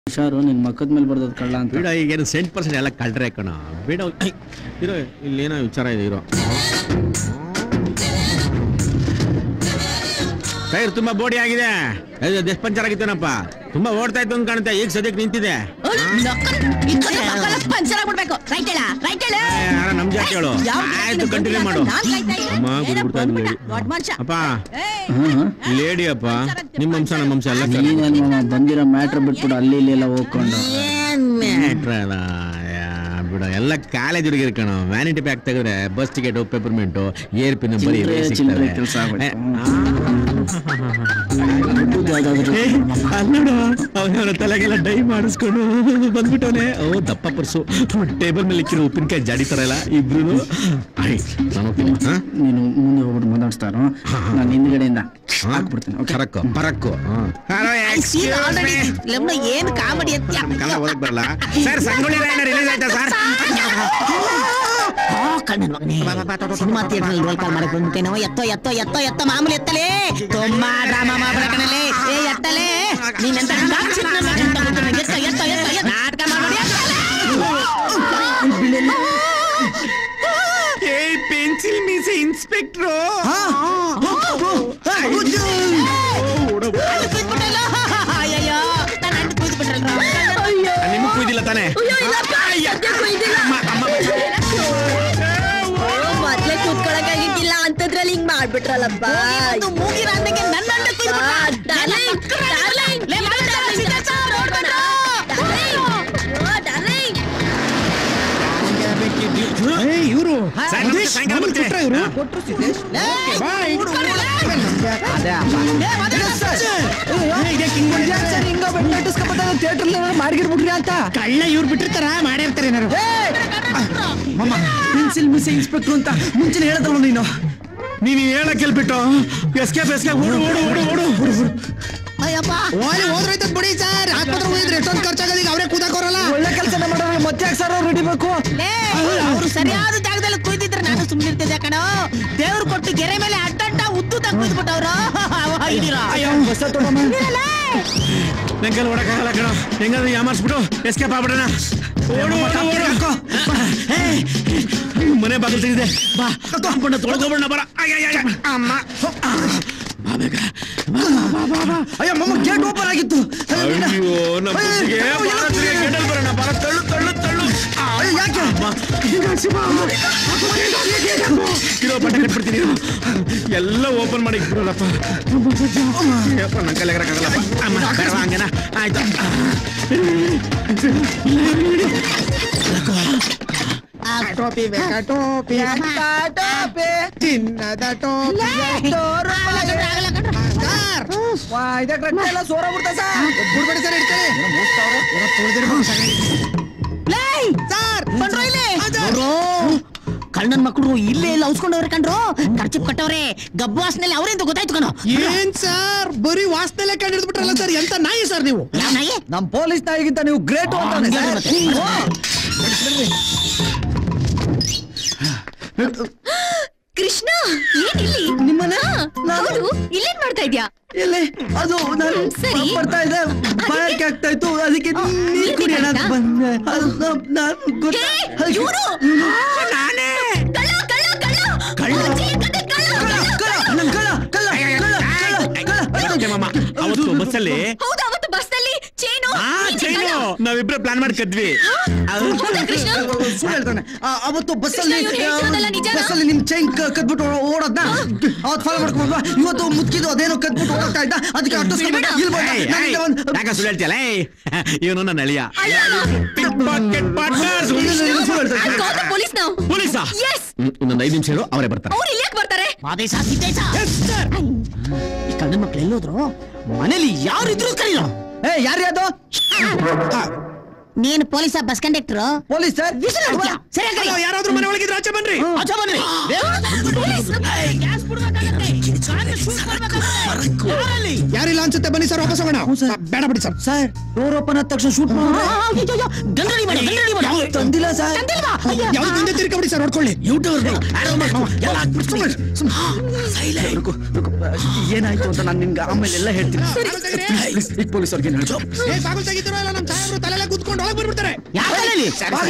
ಹುಷಾರು ನಿನ್ ಮಕ್ಕದ ಮೇಲೆ ಬರ್ದದ್ ಕಳ್ಳ ಅಂತ ಬಿಡ ಈಗೇನು ಸೆಂಟ್ ಪರ್ಸೆಂಟ್ ಎಲ್ಲ ಕಳ್ರೆ ಕಣ ಬಿಡ ಐ, ಇರೋ ಇಲ್ಲೇನೋ ವಿಚಾರ ಇದೆ ಇರೋ ಟೈರ್ ತುಂಬಾ ಬೋಡಿ ಆಗಿದೆ ಎಷ್ಟು ಪಂಚರ್ ಆಗಿತ್ತೇನಪ್ಪ ತುಂಬಾ ಓಡ್ತಾ ಇತ್ತು ಅಂತ ಕಾಣುತ್ತೆ ಈಗ ಸದ್ಯಕ್ಕೆ ನಿಂತಿದೆ ಪಂಚರ್ ಆಗ್ಬಿಡ್ಬೇಕು ರೈಟ್ ಹೇಳ ರೈಟ್ ಹೇಳ ಏ, ಯಾರೋ ನಮ್ ಜಾತಿ ಹೇಳು ಆಯ್ತು ಕಂಟಿನ್ಯೂ ಮಾಡು ಅಮ್ಮ ಬಂದ್ಬಿಡ್ತಾ ಇದ್ಲು lady. ದೊಡ್ಡ ಮನುಷ್ಯ ಅಪ್ಪ ಹ್ಮ್ ಲೇಡಿ ಅಪ್ಪ ನಿಮ್ಮ ವಂಶ ನಮ್ಮ ವಂಶ ಎಲ್ಲ ನೀನೇನ್ ಮಾಮ ಬಂದಿರೋ ಮ್ಯಾಟ್ರ್ ಬಿಟ್ಬಿಟ್ಟು ಅಲ್ಲಿ ಇಲ್ಲಿ ಎಲ್ಲ ಹೋಗ್ಕೊಂಡು ಮ್ಯಾಟ್ರ್ ಅಲ್ಲ ಯಾ, ಬಿಡು ಎಲ್ಲ ಕಾಲೇಜ್ ಹುಡುಗಿರ್ ಕಣ ವ್ಯಾನಿಟಿ ಪ್ಯಾಕ್ ತೆಗೆದ್ರೆ bus ticket peppermint hairpin ಬರೀ ಇವೇ ಚಿಲ್ಡ್ರೆ- ಸಿಗ್ತವೆ. ಚಿಲ್ಡ್ರೆ ಕೆಲ್ಸ ಆಗೋಯ್ತು. ಏ, ದುಡ್ಡು ಯಾವ್ದಾದ್ರು ಏ, ಅಲ್ಲ್ ನೋಡು ಅವನ ತಲೆಗೆಲ್ಲ ಡೈ ಮಾಡಿಸ್ಕೊಂಡು ಬಂದ್ಬಿಟ್ಟವನೆ ಓ ದಪ್ಪ ಪರ್ಸು ಟೇಬಲ್ ಮೇಲೆ ಇಕ್ಕಿರೋ ಉಪ್ಪಿನಕಾಯಿ ಜಾಡಿ ತರ ಇಲ್ಲ ಇಬ್ರು ನಾನು ಹೋಗ್ತೀನಿ ಹಾ? ನೀನು ಮುಂದೆ ಹೋಗ್ಬಿಟ್ಟು ಮಾತಾಡ್ಸ್ತಾರೋ ನಾನು ಹಿಂದ್ಗಡೆಯಿಂದ ಹಾಕ್ಬಿಡ್ತೀನಿ ಓಕೆ ಕರಕ್ಕು ಬರಕ್ಕು ಹಲೋ ಲೆಮ್ನ ಏನ್ ಕಾಮಿಡಿ ಅಂತ ಕನ್ನಡ ಓದಕ್ ಬರಲ್ಲ ಸರ್ ಸಂಗೊಳ್ಳಿ ರಾಯಣ್ಣ ರಿಲೀಸ್ ಆಯ್ತಾ ಸರ್ ಕಣ್ಣನ್ ಮಗನೇ ಸಿನಿಮಾ ಥಿಯೇಟರ್ ರೋಲ್ ಕಾಲ್ ಮಾಡಕ್ ಬಂದ್ಬಿಟ್ಟೇನೋ ಎತ್ತೋ ಎತ್ತೋ ಎತ್ತೋ ಎತ್ತೋ ಮಾಮೂಲಿ ಎತ್ತಲೇ ತುಂಬಾ ಡ್ರಾಮಾ ಮಾಡ್ಬೇಡ ಕಣಲೆ ಏ ಎತ್ತಲೇ ನೀನೆಂತ ಡಾನ್ಸ್ ಇದ್ನ ನೋಡಿ ಅಂತ ಗೊತ್ತಿಲ್ಲ. ಎತ್ತೋ ಎತ್ತೋ ಎತ್ತೋ ಎತ್ತೋ. ನಾಟಕ ಮಾಡ್ಬೇಡಿ ಏ ಪೆನ್ಸಿಲ್ ಮೀಸೆ ಇನ್ಸ್ಪೆಕ್ಟ್ರು ಅಯ್ಯಯ್ಯೋ ನನ್ನ ಅಂಟು ಕೂತ್ಬಿಟ್ರಲ್ರ ನಿಮಗ್ ಕುಯ್ದಿಲ್ಲ ತಾನೆ ಮೊದ್ಲೇ ಕೂತ್ಕೊಳಕಾಗಿದ್ದಿಲ್ಲ ಅಂತದ್ರಲ್ಲಿ ಹಿಂಗ್ ಮಾಡ್ಬಿಟ್ರಲ್ಲಪ್ಪ ಒಂದು ಮೂಗಿರ ಅಂದಂಗೆ ನನ್ನ ಅಂಟು ಕೂತ್ಬಿಟ್ರ. ಲೇ, ಲೇ, ಮಾತಾಡ್ತಾ ಇದ್ದೆ, ಸರ್, ನೋಡ್ಬೇಡ್ರ. ಇವರು ಸಾಯಂಕಾಲ ಸಾಯಂಕಾಲ ಬರ್ತೀನಿ. ಮಾಡಿರ್ಬಿಟ್ರಿ ಅಂತ ಕಳ್ಳ ಇವ್ರು ಬಿಟ್ಟಿರ್ತಾರ ಮಾಡಿರ್ತಾರೆ ಏನಾರು ಪೆನ್ಸಿಲ್ ಮಿಸ್ ಇನ್ಸ್ಪೆಕ್ಟರ್ ಅಂತ ಮುಂಚೆನೆ ಹೇಳದಲ್ಲ ನೀನು ನೀನು ಹೇಳಕ್ ಹೇಳ್ಬಿಟ್ಟು ಎಸ್ಕೇಪ್ ಎಸ್ಕೇಪ್ ಓಡು ಓಡು ಓಡು ಓಡು ಓಡು ಅಯ್ಯಪ್ಪ ಓಲಿ ಹೋದ್ರೈತದ ಬಿಡಿ ಸರ್ ಆಸ್ಪತ್ರೆ ಹೋಗಿದ್ರೆ ಎಷ್ಟೊಂದು ಖರ್ಚಾಗದ ಈಗ ಅವರೇ ಕೂದಾಕೋರಲ್ಲ ಒಳ್ಳೆ ಕೆಲಸ ಮಾಡೋರು ಮತ್ತೆ ಯಾಕೆ ಸರ್ ಅವ್ರು ಹಿಡಿಬೇಕು ಲೇ, ಅವ್ರು ಸರಿಯಾದ ಜಾಗದಲ್ಲಿ ಕುಯ್ದಿದ್ರೆ ನಾನು ಸುಮ್ಮನಿರ್ತಿದ್ದೆ ಕಣೋ ದೇವ್ರು ಕೊಟ್ಟು ಗೆರೆ ಮೇಲೆ ಅಡ್ಡಡ್ಡ ಉದ್ದು ತಂಗ್ ಕುಯ್ದ್ಬಿಟ್ಟವ್ರು ಅಯ್ಯೋ ಹೊಸ ತೊಗೊಂಬ ನನ್ ಕೈಲಿ ಓಡಕ್ಕಾಗಲ್ಲ ಕಣ ಹೆಂಗಾದ್ರೂ ಯಾಮಾರ್ಸ್ಬಿಟ್ಟು ಎಸ್ಕೇಪ್ ಆಗ್ಬಿಡೋಣ ಓಡು ಓಡು ಓಡು ಏ, ಮನೆ ಬಾಗಿಲು ತೆಗಿದೆ ಬಾ ಕಾಂಪೌಂಡ್ ತೊಳ್ಕೊಬಿಡೋಣ ಬರ ಅಯ್ಯ, ಅಯ್ಯ, ಅಯ್ಯ. ಅಮ್ಮ ಬಾ ಬೇಗ ಬಾ, ಬಾ, ಬಾ, ಬಾ. ಅಯ್ಯೋ ಮಮ್ಮ ಗೇಟ್ ಓಪನ್ ಆಗಿತ್ತು ಅಯ್ಯೋ ನಮ್ಮ ಬುದ್ಧಿಗೆ ಬಾರ ತಿರ್ಗಿ ಗೇಟಲ್ಲಿ ಬರೋಣ ಬಾರ ತಳ್ಳು ತಳ್ಳು ತಳ್ಳು ಆ, ಅಯ್ಯೋ, ಯಾಕೆ ಅಮ್ಮ, ಹಿಂಗಾಡ್ಸಿ ಬಾ. ಇರೋ ಪಟ್ಟ ಕಟ್ಬಿಡ್ತೀನಿ ಇರು. ಎಲ್ಲ ಓಪನ್ ಮಾಡಿ ಇಟ್ಬಿಡಲ್ಲಪ್ಪ ಯಪ್ಪ ನನ್ನ ಕೈಲಾಗಕ್ಕಾಗಲ್ಲಪ್ಪ ಅಮ್ಮ ಬೇಡವಾ ಹಂಗೇನಾ ಆಯ್ತು ಟೋಪಿ ಬೇಕಾ ಟೋಪಿ ಅಂತ ಟೋಪಿ ಚಿನ್ನದ ಟೋಪಿ ಸರ್ ವಾ ಇದಕ್ಕೆ ರಟ್ಟ ಎಲ್ಲ ಸೋರ ಬಿಡ್ತಾ ಸರ್ ಬಿಡ್ಬೇಡಿ ಸರ್ ಇಡ್ಕೊಳ್ಳಿ ಸರ್ ಬಂದ್ರು ಇಲ್ಲಿ ಕಳ್ಳನ್ ಮಕ್ಕಳು ಇಲ್ಲೇ ಇಲ್ಲ ಉಸ್ಕೊಂಡವ್ರೆ ಕಂಡ್ರು ಖರ್ಚಿಪ್ ಕಟ್ಟವ್ರೆ ಗಬ್ಬು ವಾಸನೆಲ್ಲ ಅವ್ರೆಂತ ಗೊತ್ತಾಯ್ತು ಕಣೋ ಏನ್ ಸರ್ ಬರೀ ವಾಸನೆಲ್ಲ ಕಂಡು ಹಿಡಿದ್ಬಿಟ್ರಲ್ಲ ಸರ್ ಎಂತ ನಾಯಿ ಸರ್ ನೀವು ಯಾವ ನಾಯಿ ನಮ್ ಪೊಲೀಸ್ ನಾಯಿಗಿಂತ ನೀವು ಗ್ರೇಟ್ ಹಂಗೆ ಮತ್ತೆ. ಕೃಷ್ಣ ಏನಿಲ್ಲಿ ನಿಮ್ಮನ್ನ ಹೌದು ಇಲ್ಲೇನ್ ಮಾಡ್ತಾ ಇದ್ಯಾ ಇಲ್ಲಿ ಅದು ನಾನು ಹ್ಮ್, ಸರಿ. ಬರ್ತಾ ಇದ್ದೆ ಬಾಯಕ್ಕೆ ಆಗ್ತಾ ಇತ್ತು ಅದಕ್ಕೆ ನೀರ್ ಕುಡಿಯೋಣ ಅಂತ ಬಂದೆ ಅದು ನಾನ್- ನಾನು ಗೊತ್ತಾ ಹೇ, ಅದಕ್ಕೆ- ಇವ್ರು? ನಾನೇ ಕಳ್ಳ ಕಳ್ಳ ಕಳ್ಳ ಕಳ್ಳ? ಅಜ್ಜಿ, ಕತೆ ಕಳ್ಳ, ಕಳ್ಳ. ಕಳ್ಳ, ಕಳ್ಳ, ಕಳ್ಳ, ಕಳ್ಳ, ಕಳ್ಳ, ಕಳ್ಳ. ಅಷ್ಟೇ ಮಾಮ ಅವತ್ತು ಬಸ್ಸಲ್ಲಿ ಹೌದಾ ಅವತ್ತು ಬಸ್ನಲ್ಲಿ ಚೇನು ಆ ನೀನೇ ಚೈನು ಕಳ್ಳ? ನಾವಿಬ್ರು ಪ್ಲಾನ್ ಮಾಡಿ ಕದ್ವಿ ಹೌದಾ ಕೃಷ್ಣ ಸುಳ್ಳು ಹೇಳ್ತಾನೆ ಆ, ಅವತ್ತು ಬಸ್ಸಲ್ಲಿ ಕೃಷ್ಣ, ಇವ್ನು ಹೇಳ್ತಿರೋದೆಲ್ಲ ನಿಜನಾ? ಬಸ್ಸಲ್ಲಿ ನಿಮ್ ಚೈನ್ ಕದ್ಬಿಟ್ಟು ಓಡೋದ್ನ ಅವತ್ತು ಫಾಲೋ ಮಾಡ್ಕೊಂಡ್ವಾ ಇವತ್ತು ಮುಚ್ಕಿದ್ದು ಅದೇನೋ ಕದ್ಬಿಟ್ಟು ಓಡೋಗ್ತಾ ಇದ್ದ ಅದಕ್ಕೆ ಅಟ್ಟಿಸ್ಕೊಂಡು ಬಿಡ್ಬೇಡ. ಇಲ್ಲಿ ಬಂದ. ಏಯ್, ನನಗೆ ಏಯ್, ಒಂದು- ಯಾಕ ಸುಳ್ಳು ಹೇಳ್ತೀಯಲ್ಲ ಇವನು ನನ್ನ ಅಳಿಯ ಅಯ್ಯೋ. Pickpocket partners. ಇಲ್ಲ, ಇಲ್ಲ, ಇಲ್ಲ, ಸುಳ್ಳು ಹೇಳ್ತಾನೆ. I called the police now. ಪೊಲೀಸಾ Yes. ಹ್ಮ್, ಇನ್ನೊಂದು ಐದು ನಿಮಿಷ ಇರು ಅವರೇ ಬರ್ತಾರೆ ಅವ್ರು ಇಲ್ಲಿ ಯಾಕೆ ಬರ್ತಾರೆ ಆದೇಶ ಸಿದ್ದೇಶ ಈ ಕಳ್ಳನ ಮಕ್ಳು ಎಲ್ಲೋದ್ರು ಮನೇಲಿ ಯಾರಿದ್ರು ಕರೀರೋ ಏ ಯಾರ್ರೀ ಅದು ನೀನು police bus conductor police sir hello, ಯಾರಾದ್ರೂ ಮನೆ ಒಳಗಿದ್ರೆ ಆಚೆ ಬನ್ರಿ ಯಾರಿಲ್ಲ ಅನ್ಸುತ್ತೆ ಬನ್ನಿ ಸರ್ ವಾಪಸ್ ಹೋಗೋಣ ಬೇಡ ಬಿಡಿ ಸರ್ ಸರ್ ಡೋರ್ ಓಪನ್ ಆದ ತಕ್ಷಣ ಶೂಟ್ ಗಂಗಡಿ ಮಾಡು ಗಂಗಡಿ ಮಾಡು ತಂದಿಲ್ಲ ಸರ್ ಯಾವ್ದು ಹಿಂದೆ ತಿರ್ಕೊಬಿಡಿ ಸರ್ ಹೊಡ್ಕೊಳ್ಳಿ ರುಕು, ರುಕು. ಏನಾಯ್ತು ಅಂತ ನಾನು ನಿಮ್ಗೆ ಆಮೇಲೆ ಎಲ್ಲ ಹೇಳ್ತೀನಿ ಪ್ಲೀಸ್ ಈಗ ಪೊಲೀಸ್ ಅವ್ರಿಗೆ ಹೇಳು ಏ ಬಾಗಿಲು ತೆಗಿತಿರೋ ಇಲ್ಲ ನಮ್ಮ ಸಾಹೇಬ್ರು ತಲೆಲ್ಲ ಕುತ್ಕೊಂಡು ಒಳಗೆ ಬಂದ್ಬಿಡ್ತಾರೆ ಯಾರಲ್ಲಿ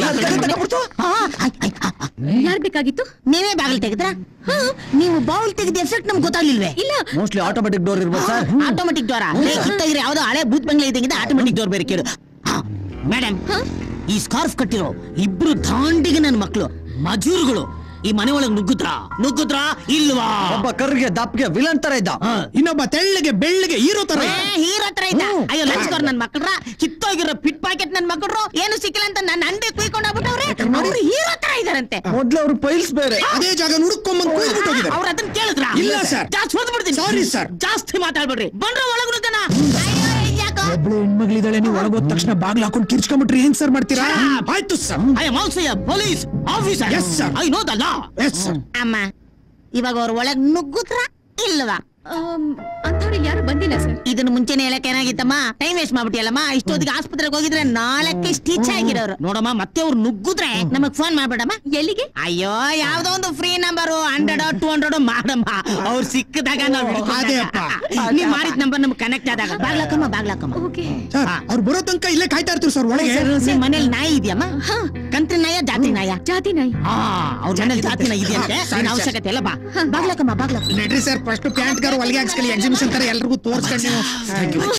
ಯಾರ್ ಬೇಕಾಗಿತ್ತು ನೀವೇ ಬಾಗಿಲು ತೆಗೆದ್ರ ನೀವು ಬಾಗಿಲು ತೆಗೆದ ಎಫೆಕ್ಟ್ ನಮ್ಗೆ ಗೊತ್ತಾಗ್ಲಿಲ್ವೇ ಇಲ್ಲ ಮೋಸ್ಟ್ಲಿ ಆಟೋಮೆಟಿಕ್ ಡೋರ್ ಇರ್ಬೋದು ಸರ್ ಆಟೋಮೆಟಿಕ್ ಡೋರ ಕಿತ್ತಾಗಿರೋ ಯಾವ್ದೋ ಹಳೆ ಬೂತ್ ಬಂಗ್ಲೆ ಇದ್ದಂಗಿದೆ ಆಟೋಮೆಟಿಕ್ ಡೋರ್ ಬೇರೆ ಕೇಳು ಮೇಡಮ್ ಈ ಸ್ಕಾರ್ಫ್ ಕಟ್ಟಿರೋ ಇಬ್ರು ದಾಂಡಿಗೆ ನನ್ನ ಮಕ್ಕಳು ಮಜೂರ್ಗಳು ಈ ಮನೆ ಒಳಗ್ ನುಗ್ಗುದ್ರಾ ನುಗ್ಗುದ್ರಾ ಇಲ್ವಾ ಒಬ್ಬ ಕರ್ಗೆ ದಪ್ಗೆ ವಿಲನ್ ತರ ಇದ್ದ ಇನ್ನೊಬ್ಬ ತೆಳ್ಳಗೆ ಬೆಳ್ಳಗೆ ಹೀರೋ ತರ ಏ, ಹೀರೋ ಹತ್ರ ಇದ್ದ ಅಯ್ಯೋ ಲಂಚ್ಕೋರ್ ನನ್ ಮಕ್ಕಳ್ರ ಕಿತ್ತೋಗಿರೋ ಪಿಟ್ ಪಾಕೆಟ್ ನನ್ ಮಕ್ಕಳ್ರು ಏನು ಸಿಕ್ಕಿಲ್ಲ ಅಂತ ನನ್ನ ಅಂಡೆ ಕುಯ್ಕೊಂಡು ಹೋಗ್ಬಿಟ್ಟವ್ರೆ ಅವ್ರು ಹೀರೋ ತರ ಇದಾರಂತೆ ಮೊದ್ಲು ಅವ್ರು ಪೈಲ್ಸ್ ಬೇರೆ ಅದೇ ಜಾಗ ನುಡ್ಕೊಂಬಂದು ಕೂದ್ಬಿಟ್ಟು ಹೋಗಿದ್ದಾರೆ ಅವ್ರ ಅದನ್ನ ಕೇಳಿದ್ರ ಇಲ್ಲ, sir. ಜಾಸ್ತಿ ಓದ್ಬಿಡ್ತೀನಿ Sorry, sir. ಜಾಸ್ತಿ ಮಾತಾಡ್ಬೇಡ್ರಿ ಬಂದ್ರ ಒಳಗ್ ನುಗ್ಗನ ಯಾಕೋ ಒಬ್ಳು ಹೆಣ್ಮಗಳಿದ್ದಾಳೆ ನೀವು ಒಳಗೋದ ತಕ್ಷಣ ಬಾಗ್ಲು ಹಾಕೊಂಡು ಕಿರ್ಚ್ಕೊಂಡ್ಬಿಟ್ರಿ ಏನ್ ಸರ್ ಮಾಡ್ತೀರಾ ಆಯ್ತು sir I am also a police officer Yes, sir. I know the law yes sir ಅಮ್ಮ ಇವಾಗ ಅವ್ರ ಒಳಗ್ ನುಗ್ಗುದ್ರ ಇಲ್ವಾ ಆಮ್, ಅಂಥವ್ರು ಯಾರು ಬಂದಿಲ್ಲ ಸರ್ ಇದನ್ನ ಮುಂಚೆನೆ ಹೇಳಕ್ ಏನಾಗಿತ್ತಮ್ಮ ಟೈಮ್ ವೇಸ್ಟ್ ಮಾಡ್ಬಿಟ್ಟಿಯಲ್ಲಮ್ಮ ಇಷ್ಟೊತ್ತಿಗೆ ಆಸ್ಪತ್ರೆಗೆ ಹೋಗಿದ್ರೆ ನಾಲ್ಕೆ ಸ್ಟಿಚ್ ಆಗಿರೋರು ನೋಡಮ್ಮ ಮತ್ತೆ ಅವ್ರು ನುಗ್ಗುದ್ರೆ ನಮಗ್ ಫೋನ್ ಮಾಡ್ಬೇಡಮ್ಮ ಎಲ್ಲಿಗೆ ಅಯ್ಯೋ ಯಾವ್ದೋ ಒಂದು free number hundred two hundred ಮಾಡಮ್ಮ ಅವ್ರು ಸಿಕ್ಕದಾಗ ನಾವ್ ಅದೇ ಅಪ್ಪ. ಹಿಡ್ಕೊಂಡಾಗ. ನೀವ್ ಮಾಡಿದ ನಂಬರ್ ನಮ್ಗೆ ಕನೆಕ್ಟ್ ಆದಾಗ ಬಾಗ್ಲಕ್ಕಮ್ಮ ಬಾಗ್ಲಕ್ಕಮ್ಮ ಓಕೆ ಸರ್ ಅವ್ರು ಬರೋ ತನಕ ಇಲ್ಲೇ ಕಾಯ್ತಾ ಇರ್ತೀವಿ ಸರ್ ಒಳಗೆ ನಿಮ್ ಮನೇಲಿ ನಾಯಿ ಇದೆಯಮ್ಮ ಕಂತ್ರಿ ನಾಯ ಜಾತಿ ನಾಯ ಜಾತಿ ನಾಯಿ ಆ ಅವ್ರ ಮನೇಲಿ ಜಾತಿ ನಾಯಿ ಇದೆಯಂತೆ ಸರಿ, ನಿನ್ ಸರಿ. ಅವಶ್ಯಕತೆ ಇಲ್ಲ ಬಾ ಬಾಗ್ಲಕ್ಕಮ್ಮ ಬಾಗ್ಲಕ್ಕ ನಡ್ರಿ ಸರ್ ಫಸ್ಟ್ ಪ್ಯಾಂಟ್ ಗಾರು ಒಳಗೆ ಹಾಕ್ಸ್ಕೊಳ್ಳಿ ಎಕ್ಸಿಬಿಷನ್ ತರ ಎಲ್ರಿಗೂ ತೋರ್ಸ್ಕೊಂಡು ನೀವು